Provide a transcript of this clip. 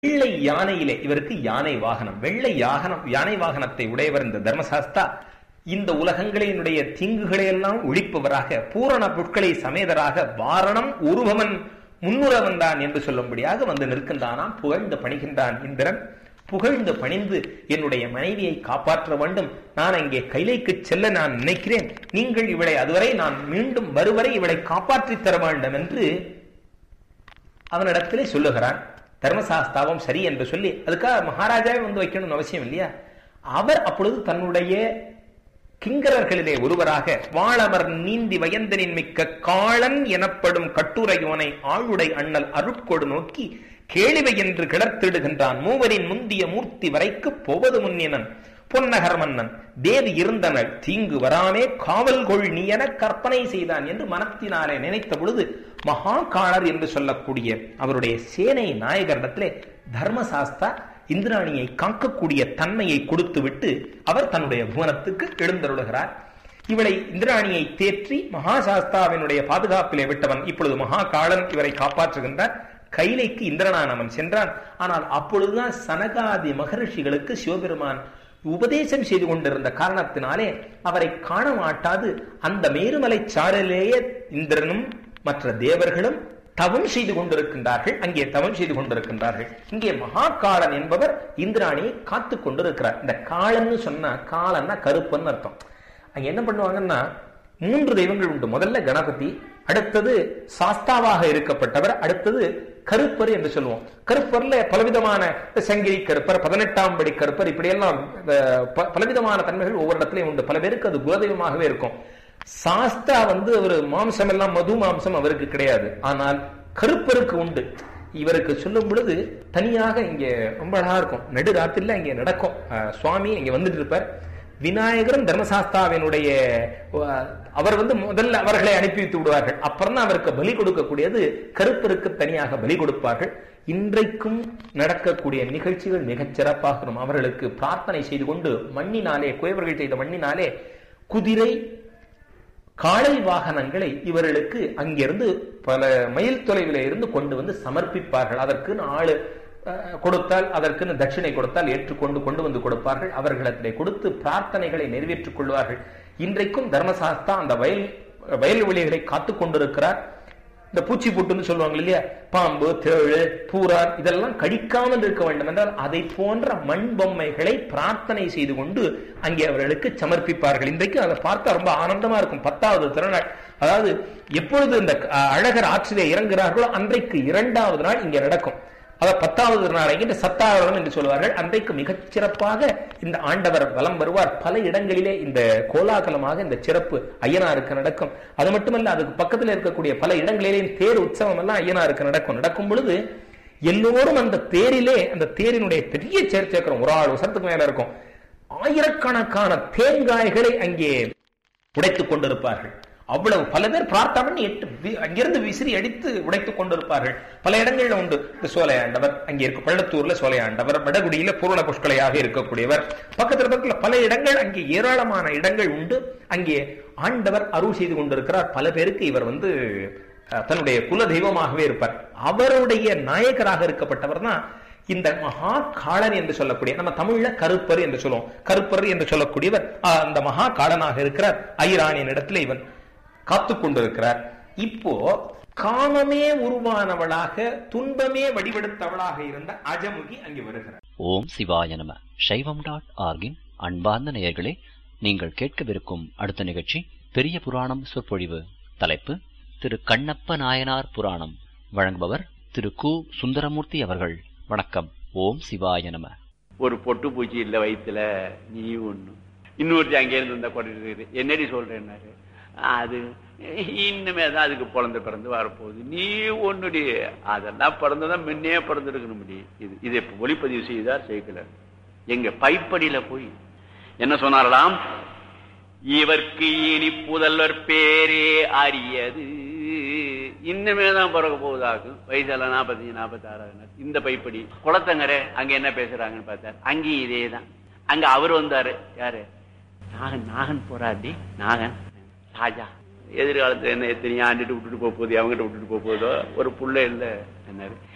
வெள்ளை யானையிலே இவருக்கு யானை வாகனம் வெள்ளை யாகனம் யானை வாகனத்தை உடையவர் இந்த தர்மசாஸ்தா இந்த உலகங்களினுடைய தீங்குகளை எல்லாம் ஒழிப்பவராக பூரண புட்களை சமேதராக வாரணம் உருவமன் முன்னுற வந்தான் என்று சொல்லும்படியாக வந்து நிற்கின்றானாம் புகழ்ந்து பணிகின்றான் இந்திரன் புகழ்ந்து பணிந்து என்னுடைய மனைவியை காப்பாற்ற வேண்டும் நான் அங்கே கைலைக்கு செல்ல நான் நினைக்கிறேன் நீங்கள் இவளை அதுவரை நான் மீண்டும் வருவரை இவளை காப்பாற்றித் தர வேண்டும் என்று அவனிடத்திலே சொல்லுகிறான் தர்மசாஸ்தாவும் சரி என்று சொல்லி அதுக்காக மகாராஜாவே வந்து வைக்கணும்னு அவசியம் இல்லையா அவர் அப்பொழுது தன்னுடைய கிங்கரர்களிலே ஒருவராக வாழவர் நீந்தி வயந்தனின் மிக்க காளன் எனப்படும் கட்டுரையோனை ஆளுடை அண்ணல் அருட்கொடு நோக்கி கேளிவை என்று கிளர்த்திடுகின்றான் மூவரின் முந்திய மூர்த்தி வரைக்கு போவது முன்னினன் பொன்னகர் மன்னன் தேவி இருந்தனள் தீங்கு வராமே காவல் கொள் நீ என கற்பனை செய்தான் என்று மனத்தினாலே நினைத்த பொழுது மகாகாளர் என்று சொல்லக்கூடிய அவருடைய சேனை நாயகரிடத்திலே தர்மசாஸ்தா இந்திராணியை காக்கக்கூடிய தன்மையை கொடுத்து விட்டு அவர் தன்னுடைய புவனத்துக்கு எழுந்தருளுகிறார் இவளை இந்திராணியை தேற்றி மகாசாஸ்தாவினுடைய பாதுகாப்பிலே விட்டவன் இப்பொழுது மகாகாலன் இவரை காப்பாற்றுகின்றார் கைலைக்கு இந்திரனானவன் சென்றான் ஆனால் அப்பொழுதுதான் சனகாதி மகர்ஷிகளுக்கு சிவபெருமான் உபதேசம் செய்து கொண்டிருந்த காரணத்தினாலே அவரை காண மாட்டாது அந்த மேருமலை சாரலேயே இந்திரனும் மற்ற தேவர்களும் தவம் செய்து கொண்டிருக்கின்றார்கள் அங்கே தவம் செய்து கொண்டிருக்கின்றார்கள் இங்கே மகாகாலன் என்பவர் இந்திராணியை காத்து கொண்டிருக்கிறார் இந்த காலன்னு சொன்னா காலன்னா கருப்பன்னு அர்த்தம் அங்க என்ன பண்ணுவாங்கன்னா மூன்று தெய்வங்கள் உண்டு முதல்ல கணபதி அடுத்தது சாஸ்தாவாக இருக்கப்பட்டவர் அடுத்தது கருப்பர் என்று சொல்லுவோம் கருப்பர்ல பலவிதமான சங்கிலி கருப்பர் பதினெட்டாம் படி கருப்பர் இப்படியெல்லாம் பலவிதமான தன்மைகள் ஒவ்வொரு இடத்துலயும் உண்டு பல பேருக்கு அது குலதெய்வமாகவே இருக்கும் சாஸ்தா வந்து ஒரு மாம்சம் எல்லாம் மது மாம்சம் அவருக்கு கிடையாது ஆனால் கருப்பருக்கு உண்டு இவருக்கு சொல்லும் பொழுது தனியாக இங்க ரொம்ப அழகா இருக்கும் நடுராத்திரில இங்க நடக்கும் சுவாமி இங்க வந்துட்டு இருப்பார் விநாயகரும் தர்மசாஸ்தாவினுடைய அவர் வந்து முதல்ல அவர்களை அனுப்பி வைத்து விடுவார்கள் அப்புறம் தான் அவருக்கு பலி கொடுக்கக்கூடியது கருப்பருக்கு தனியாக பலி கொடுப்பார்கள் இன்றைக்கும் நடக்கக்கூடிய நிகழ்ச்சிகள் மிகச் சிறப்பாக இருக்கும் அவர்களுக்கு பிரார்த்தனை செய்து கொண்டு மண்ணினாலே குயவர்கள் செய்த மண்ணினாலே குதிரை காளை வாகனங்களை இவர்களுக்கு அங்கிருந்து பல மைல் தொலைவில இருந்து கொண்டு வந்து சமர்ப்பிப்பார்கள் அதற்குன்னு ஆளு கொடுத்தால் அதற்குன்னு தட்சிணை கொடுத்தால் ஏற்றுக்கொண்டு கொண்டு வந்து கொடுப்பார்கள் அவர்களிடத்திலே கொடுத்து பிரார்த்தனைகளை நிறைவேற்றிக் கொள்வார்கள் இன்றைக்கும் தர்மசாஸ்தா அந்த வயல் வயல்வெளிகளை காத்து கொண்டிருக்கிறார் இந்த பூச்சி புட்டுன்னு சொல்லுவாங்க இல்லையா பாம்பு தேழு பூரான் இதெல்லாம் கடிக்காமல் இருக்க வேண்டும் என்றால் அதை போன்ற மண் பொம்மைகளை பிரார்த்தனை செய்து கொண்டு அங்கே அவர்களுக்கு சமர்ப்பிப்பார்கள் இன்றைக்கு அதை பார்த்தா ரொம்ப ஆனந்தமா இருக்கும் பத்தாவது திருநாள் அதாவது எப்பொழுது இந்த அழகர் ஆற்றிலே இறங்குகிறார்களோ அன்றைக்கு இரண்டாவது நாள் இங்கே நடக்கும் அதாவது பத்தாவது நாளைக்கு சத்தாவரம் என்று சொல்வார்கள் அன்றைக்கு மிகச் சிறப்பாக இந்த ஆண்டவர் வலம் வருவார் பல இடங்களிலே இந்த கோலாகலமாக இந்த சிறப்பு ஐயனாருக்கு நடக்கும் அது மட்டுமல்ல அதுக்கு பக்கத்தில் இருக்கக்கூடிய பல இடங்களிலே தேர் உற்சவம் எல்லாம் ஐயனாருக்கு நடக்கும் நடக்கும் பொழுது எல்லோரும் அந்த தேரிலே அந்த தேரினுடைய பெரிய சேர் சேர்க்கிறோம் ஒரு ஆள் உசரத்துக்கு மேல இருக்கும் ஆயிரக்கணக்கான தேங்காய்களை அங்கே உடைத்துக் கொண்டிருப்பார்கள் அவ்வளவு பல பேர் பிரார்த்தனை பண்ணி எட்டு அங்கிருந்து விசிறி அடித்து உடைத்துக் கொண்டிருப்பார்கள் பல இடங்கள்ல உண்டு இந்த சோலையாண்டவர் அங்கே இருக்க பள்ளத்தூர்ல சோலையாண்டவர் வடகுடியில பூரண புஷ்கலையாக இருக்கக்கூடியவர் பக்கத்துல பக்கத்துல பல இடங்கள் அங்கே ஏராளமான இடங்கள் உண்டு அங்கே ஆண்டவர் அருள் செய்து கொண்டிருக்கிறார் பல பேருக்கு இவர் வந்து தன்னுடைய குல தெய்வமாகவே இருப்பார் அவருடைய நாயகராக இருக்கப்பட்டவர் தான் இந்த மகா காளன் என்று சொல்லக்கூடிய நம்ம தமிழ்ல கருப்பர் என்று சொல்லுவோம் கருப்பர் என்று சொல்லக்கூடியவர் அந்த மகா காளனாக இருக்கிறார் ஐரானின் இடத்துல இவன் காத்து கொண்டிருக்கிறார் இப்போ காமமே உருவானவளாக துன்பமே வடிவெடுத்தவளாக இருந்த அஜமுகி அங்கே வருகிறார் ஓம் சிவாய நம சைவம் டாட் ஆர்கின் அன்பார்ந்த நேயர்களே நீங்கள் கேட்கவிருக்கும் அடுத்த நிகழ்ச்சி பெரிய புராணம் சொற்பொழிவு தலைப்பு திரு கண்ணப்ப நாயனார் புராணம் வழங்குபவர் திரு கு சுந்தரமூர்த்தி அவர்கள் வணக்கம் ஓம் சிவாய நம ஒரு பொட்டு பூச்சி இல்ல வயிற்றுல நீ ஒண்ணு இன்னொருத்தி அங்கே இருந்து வந்தா கொண்டு என்னடி சொல்றேன்னாரு அது இன்னுமே தான் அதுக்கு பிறந்து பிறந்து வரப்போகுது நீ ஒண்ணுடி அதெல்லாம் பிறந்ததான் முன்னே பிறந்திருக்கணும் முடி இது இதை ஒளிப்பதிவு செய்தார் செய்கல எங்க பைப்படியில போய் என்ன சொன்னாரலாம் இவர்க்கு இனி புதல்வர் பேரே அறியது இன்னுமே தான் பிறக்க போகுதாக்கும் வயசெல்லாம் நாற்பத்தஞ்சு நாற்பத்தாறு இந்த பைப்படி குளத்தங்கரை அங்க என்ன பேசுறாங்கன்னு பார்த்தார் அங்கேயும் இதே தான் அங்க அவர் வந்தாரு யாரு நாகன் நாகன் போறாடி நாகன் ராஜா எதிர்காலத்துல என்ன எத்தனையோ ஆண்டுட்டு விட்டுட்டு போக போகுது அவங்ககிட்ட விட்டுட்டு போக போதோ ஒரு புள்ள இல்லை என்னாரு